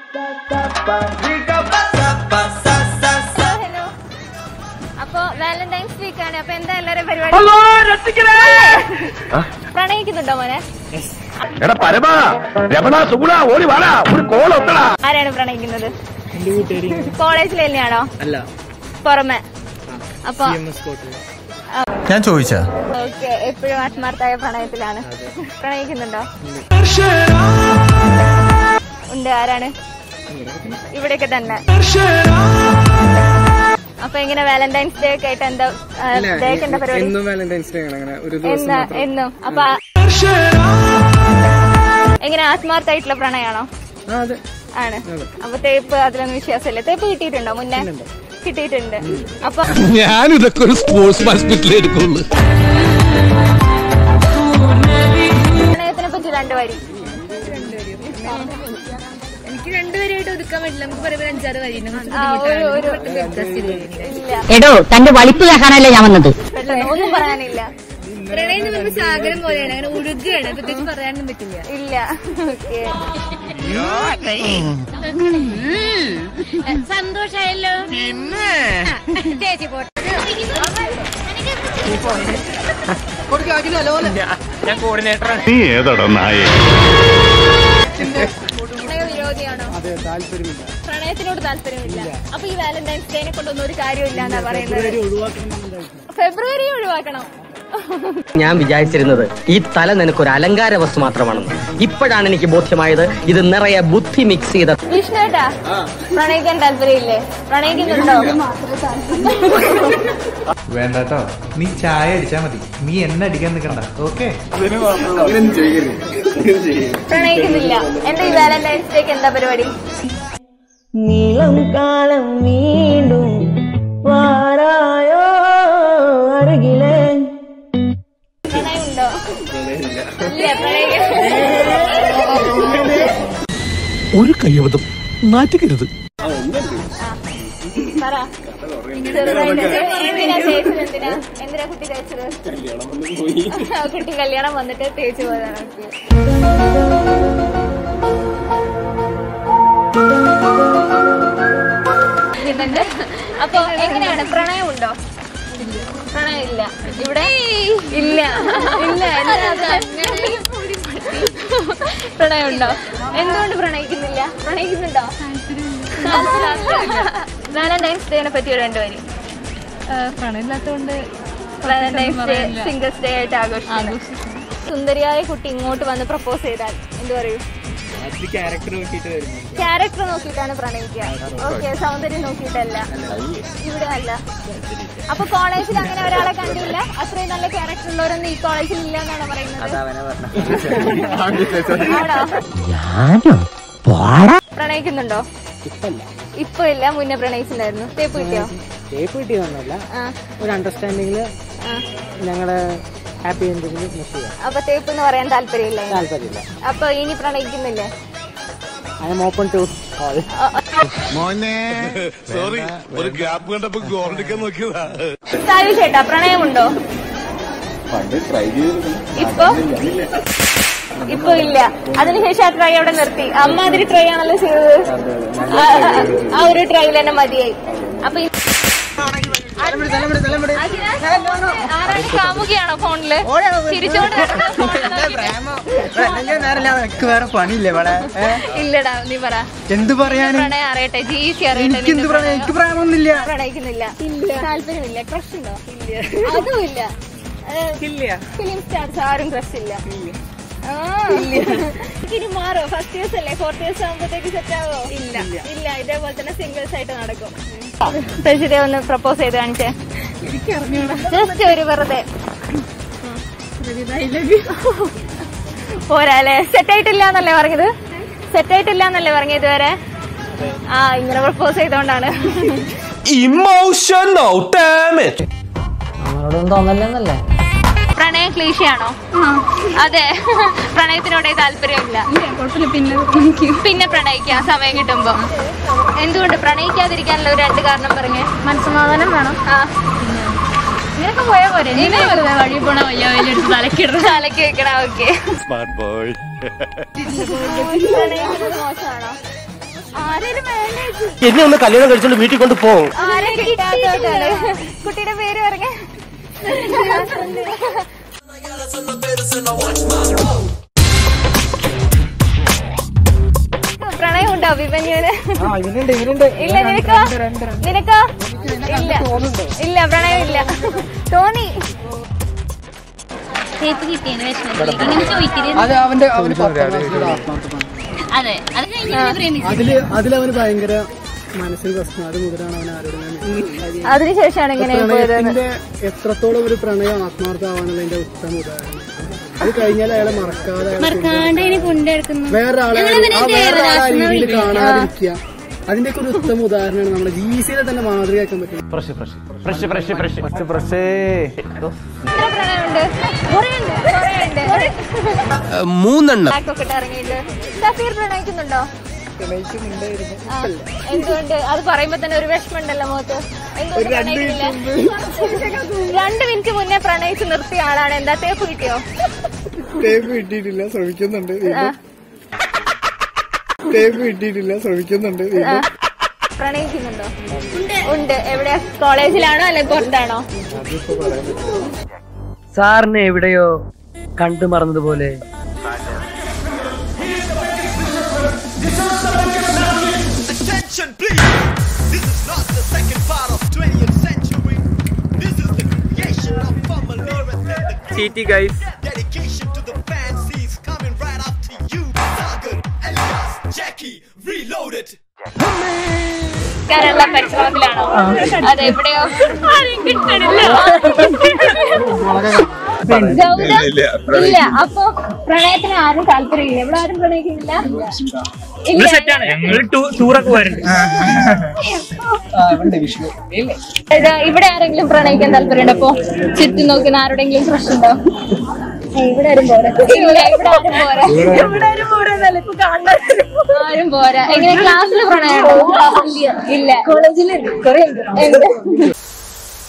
Hello അപ്പൊ Valentine's week ആണ് അപ്പൊ എന്താ എല്ലാരും പരിപാടി പ്രണയിക്കുന്നുണ്ടോ മോനെ എടാ പരമാ രമണ സുഗുണ ഓടി വാടാ ഒരു കോൾ ഒത്തടാ ആരാണ് പ്രണയിക്കുന്നത് കോളേജിൽ തന്നെയാണോ അല്ല പുറമെ അപ്പൊ ഞാൻ ചോദിച്ചാ ഓക്കെ എപ്പോഴും ആത്മാർത്ഥായ പ്രണയത്തിലാണ് പ്രണയിക്കുന്നുണ്ടോ ഉണ്ട് ആരാണ് ഇവിടെയൊക്കെ തന്നെ അപ്പൊ എങ്ങനെ വാലന്റൈൻസ് ഡേ ഒക്കെ ആയിട്ട് എന്താ ഡേക്ക് എന്താ പരിപാടി എന്നും വാലന്റൈൻസ് ഡേ ആണ് അങ്ങനെ ഒരു ദിവസം എന്നാ മാത്രം എന്നും അപ്പൊ ആ- എങ്ങനെ ആത്മാർത്ഥായിട്ടുള്ള പ്രണയാണോ ആ അതെ ആണ് അപ്പൊ തേപ്പ് അതിലൊന്നും വിശ്വാസമില്ല തേപ്പ് കിട്ടിയിട്ടുണ്ടോ മുന്നേ കിട്ടിയിട്ടുണ്ട് അപ്പൊ ഞാനിതൊക്കെ ഒരു സ്പോർട്സ് ഹോസ്പിറ്റലിൽ എടുക്കുള്ളൂ പ്രണയത്തിനെ പറ്റി രണ്ടു വരി എനിക്ക് രണ്ടുപേരായിട്ട് ഒതുക്കാൻ പറ്റില്ല നമുക്ക് പറയുമ്പോൾ അഞ്ചാറ് വരി ആ, ഒരു ഒരു ഇല്ല എടോ തന്റെ വളിപ്പ് കേൾക്കാനല്ലേ ഞാൻ വന്നത് പെട്ടെന്ന് ഒന്നും പറയാനില്ല പ്രണയം എന്ന് പറയുമ്പോൾ സാഗരം പോലെയാണ് അങ്ങനെ ഒഴുകുകയാണ് പ്രത്യേകിച്ച് പറയാനൊന്നും പറ്റില്ല ഇല്ല ഓക്കെ സന്തോഷായല്ലോ പിന്നെ ചേച്ചി പോട്ടെ നീ ഏതാടാ നായേ പ്രണയ വിരോധിയാണോ അതെ താല്പര്യമില്ല പ്രണയത്തിനോട് താല്പര്യമില്ല അപ്പൊ ഈ വാലന്റൈൻസ് ഡേനെ കൊണ്ടൊന്നും ഒരു കാര്യമില്ല എന്നാ പറയുന്നത് ഒഴിവാക്കണം ഫെബ്രുവരി ഒഴിവാക്കണം ഞാൻ വിചാരിച്ചിരുന്നത് ഈ തല നിനക്കൊരു അലങ്കാര വസ്തു മാത്രമാണെന്ന് ഇപ്പോഴാണ് എനിക്ക് ബോധ്യമായത് ഇത് നിറയെ ബുദ്ധി മിക്സ് ചെയ്ത വിഷ്ണുട്ടാ പ്രണയിക്കാൻ താല്പര്യമില്ലേ പ്രണയിക്കുന്നുണ്ടോ വേണ്ടട്ടോ നീ ചായ അടിച്ചാ മതി നീ എണ്ണ അടിക്കാൻ നിൽക്കണ്ട ഓക്കെ പ്രണയിക്കുന്നില്ല എന്റെ ഈ വാലന്റൈൻസ് ഡേക്ക് എന്താ പരിപാടി നീളം കാലം വീണ്ടും വാരായോ അരുകിലേ പ്രണയമുണ്ടോ ഇല്ല പ്രണയിക്കാൻ ഒരു കയ്യബദ്ധം നാറ്റിക്കരുത് പറ ചെറുതായിട്ട് എന്തിനാ തേച്ചത് എന്തിനാ എന്തിനാ കുട്ടി തേച്ചത് ആ, കുട്ടി കല്യാണം വന്നിട്ട് തേച്ചു പോയതാണ് ഓക്കെ ഇതുണ്ട്. അപ്പൊ എങ്ങനെയാണ് പ്രണയമുണ്ടോ പ്രണയം ഇല്ല ഇവിടെ ഇല്ല ഇല്ല പ്രണയമുണ്ടോ എന്തുകൊണ്ട് പ്രണയിക്കുന്നില്ല പ്രണയിക്കുന്നുണ്ടോ വാലന്റൈൻസ് ഡേനെ പറ്റി ഒരു രണ്ടു വരി പ്രണയമില്ലാത്തതുകൊണ്ട് വാലന്റൈൻസ് ഡേ സിംഗിൾസ് ഡേ ആയിട്ട് ആഘോഷിക്കുന്നു സുന്ദരിയായ കുട്ടി ഇങ്ങോട്ട് വന്ന് പ്രപ്പോസ് ചെയ്താൽ എന്ത് പറയും അത് ക്യാരക്ടർ നോക്കിയിട്ട് വരുന്നു ക്യാരക്ടർ നോക്കിയിട്ടാണ് പ്രണയിക്കുക ഓക്കെ സൗന്ദര്യം നോക്കിയിട്ടല്ല ഇവിടെ അല്ല അപ്പൊ കോളേജിൽ അങ്ങനെ ഒരാളെ കണ്ടില്ല അത്രയും നല്ല ക്യാരക്ടർ ഉള്ളവരൊന്നും ഈ കോളേജിൽ ഇല്ല എന്നാണ് പറയുന്നത് ആണോ പ്രണയിക്കുന്നുണ്ടോ ഇപ്പൊ ഇല്ല മുന്നേ പ്രണയിച്ചിട്ടുണ്ടായിരുന്നു തേപ്പ് കിട്ടിയോ ടേപ്പ് കിട്ടിയതൊന്നുമല്ല ആ ഒരു അണ്ടർസ്റ്റാൻഡിങ്ങില് ആ. ഞങ്ങള് ഹാപ്പി എന്തെങ്കിലും മിസ് ചെയ്യാം അപ്പൊ തേപ്പ് എന്ന് പറയാൻ താല്പര്യമില്ല ഇനി. താല്പര്യമില്ല അപ്പൊ ഇനി പ്രണയിക്കുന്നില്ലേ I'm open to all മോനെ സോറി ഒരു ഗ്യാപ്പ് കണ്ടപ്പോ ഗോൾഡിക്കാൻ നോക്കിയതാ സാരി ചേട്ടാ പ്രണയമുണ്ടോ ഇപ്പൊ ഇപ്പൊ ഇല്ല അതിനുശേഷം ആ ട്രൈ അവിടെ നിർത്തി അമ്മ അതിന് ട്രൈ ആണല്ലോ ചെയ്തത് ആ- ആ- ആ ഒരു ട്രൈയിൽ തന്നെ മതിയായി അപ്പൊ ഈ- അതിനാ- ആരാണ് കാമുകയാണോ ഫോണില് ചിരിച്ചോണ്ട് എനിക്ക് വേറെ പണിയില്ലേ ഇവിടെ ഇല്ലടാ നീ പറ എന്ത് പറയാന് പ്രണയം അറിയട്ടെ ജീസി അറിയട്ടെ എനിക്ക് എന്ത് നിന്റെ പറയാ എനിക്ക് പ്രായമൊന്നുമില്ല പ്രണയിക്കുന്നില്ല താല്പര്യമില്ല ക്രഷ് ഉണ്ടോ അതും ഇല്ല ഇല്ല ഫിലിം സ്റ്റാർസ് ആരും ക്രഷ് ഇല്ല ആ. ഇനി മാറോ ഫസ്റ്റ് ഇയേഴ്സ് അല്ലേ ഫോർത്ത് ഇയേഴ്സ് ആകുമ്പോഴത്തേക്ക് സെറ്റ് ആവോ ഇല്ല ഇല്ല ഇതേപോലെ തന്നെ സിംഗിൾസ് ആയിട്ട് നടക്കും പ്രജിത ഒന്ന് പ്രപ്പോസ് ചെയ്ത് കാണിച്ചേ ജസ്റ്റ് ഒരു വെറുതെ പോരാല്ലേ സെറ്റ് ആയിട്ടില്ല എന്നല്ലേ പറഞ്ഞത് സെറ്റ് ആയിട്ടില്ല എന്നല്ലേ പറഞ്ഞത് ഇതുവരെ ആ ഇങ്ങനെ പ്രപ്പോസ് ചെയ്തോണ്ടാണ് ഇമോഷണൽ ഡാമേജ് നമ്മളോടൊന്നും തോന്നല്ലെന്നല്ലേ പ്രണയം ക്ലീശയാണോ അതെ പ്രണയത്തിനോടെ താല്പര്യമില്ല പിന്നെ പ്രണയിക്കാം സമയം കിട്ടുമ്പോ എന്തുകൊണ്ട് പ്രണയിക്കാതിരിക്കാനുള്ള ഒരു രണ്ട് കാരണം പറഞ്ഞേ മനസ്സമാധാനം വേണം ആ ഇങ്ങനെയൊക്കെ പോയാൽ പോരെ ഇങ്ങനെ വെറുതെ വഴി പോണ വയ്യ വലിയെടുത്ത് തലക്കിടും തലക്ക് വെക്കണം ഓക്കെ സ്മാർട്ട് ബോയ് പ്രണയിക്കുന്നത് മോശമാണോ ആരേലും വേണ്ട ചേച്ചി. എന്നെ ഒന്ന് കല്യാണം കഴിച്ചോണ്ട് വീട്ടിൽ കൊണ്ട് പോകും ആരെ കിട്ടാത്തോട്ടാണ് കുട്ടിയുടെ പേര് പറഞ്ഞ പ്രണയം ഉണ്ടോ അഭിമന്യുവിന് ഇല്ല നിനക്കോ നിനക്കോ ഇല്ല ഇല്ല പ്രണയം ഇല്ല തോന്നി ചേച്ചി കിട്ടിയതിന് വിഷമത്തിൽ ഇങ്ങനെ ചോദിക്കരുത് അത് അവന്റെ അവന് പത്താം ക്ലാസ്സിലൊരു ആത്മാർത്ഥമാണ് അതെ അത് കഴിഞ്ഞ് പ്രേമിച്ചു അതില് അതിലവന് ഭയങ്കര മനസ്സിൽ പ്രശ്നം അത് മുതലാണ് അവൻ ആരോടും അതിനുശേഷമാണ് ഇങ്ങനെ പോയത് പ്രണയത്തിന്റെ എത്രത്തോളം ഒരു പ്രണയം ആത്മാർത്ഥമാവാന്നുള്ളതിന്റെ ഉത്തമ ഉദാഹരണം അത് കഴിഞ്ഞാൽ അയാളെ മറക്കാതെ അയാളെ മറക്കാണ്ട് അതിനെ കൊണ്ടെടുക്കുന്നു വേറൊരാളെ ആ വേറൊരാളെ ആ രീതിയിൽ കാണാതിരിക്കുക അതിന്റെയൊക്കെ ഒരു ഉത്തമ ഉദാഹരണമാണ് നമ്മുടെ ജീവിതത്തിലെ തന്നെ മാതൃകയാക്കാൻ പറ്റും എത്ര പ്രണയമുണ്ട് കുറേയുണ്ട് കുറേയുണ്ട് മൂന്നെണ്ണം ബാക്കൊക്കെ ഇട്ട് ഇറങ്ങിയിട്ട് സഫീർ പ്രണയിക്കുന്നുണ്ടോ ആ, എന്തുകൊണ്ട് അത് പറയുമ്പോ തന്നെ ഒരു വിഷമമുണ്ടല്ലോ മുഖത്ത് എന്തുകൊണ്ട് പ്രണയിക്കില്ല രണ്ട് മിനിറ്റ് മുന്നേ പ്രണയിച്ച് നിർത്തിയ ആളാണ് എന്താ തേപ്പ് കിട്ടിയോ ടേപ്പ് കിട്ടിയിട്ടില്ല ശ്രമിക്കുന്നുണ്ട് ആ, ടേപ്പ് കിട്ടിയിട്ടില്ല ശ്രമിക്കുന്നുണ്ട് ആ. പ്രണയിക്കുന്നുണ്ടോ ഉണ്ട് എവിടെ കോളേജിലാണോ അല്ലെ പുറത്താണോ സാറിനെ എവിടെയോ കണ്ടു മറന്നതുപോലെ Attention, please! This is not the second part of 20th century. This is the creation of Famalora and the dedication to the fans. He's coming right after you. Sagar, Elias, Jackie, reloaded. Kerala പരിശ്രമത്തിലാണോ അതെ എവിടെയോ ആരെയും കിട്ടണില്ല ഗൗതം ഇല്ല അപ്പൊ പ്രണയത്തിന് ആരും താല്പര്യമില്ല ഇവിടെ ആരും പ്രണയിക്കുന്നില്ല ഇല്ല ടൂറൊക്കെ വരുന്നുണ്ട് ഇത് ഇവിടെ ആരെങ്കിലും പ്രണയിക്കാൻ താല്പര്യമുണ്ടോ അപ്പൊ ചുറ്റും നോക്കുന്ന ആരുടെങ്കിലും പ്രശ്നമുണ്ടോ ഏയ് ഇവിടെ ആരും പോരാ ഇല്ല ഇവിടെ ആരും പോരാ ഇവിടെ ആരും പോരാ എന്നല്ല ഇപ്പൊ കാണുന്നത് ആരും പോരാ എങ്ങനെ ക്ലാസ്സിൽ പ്രണയമുണ്ടോ ഇല്ല കോളേജിൽ കുറെ ഉണ്ട്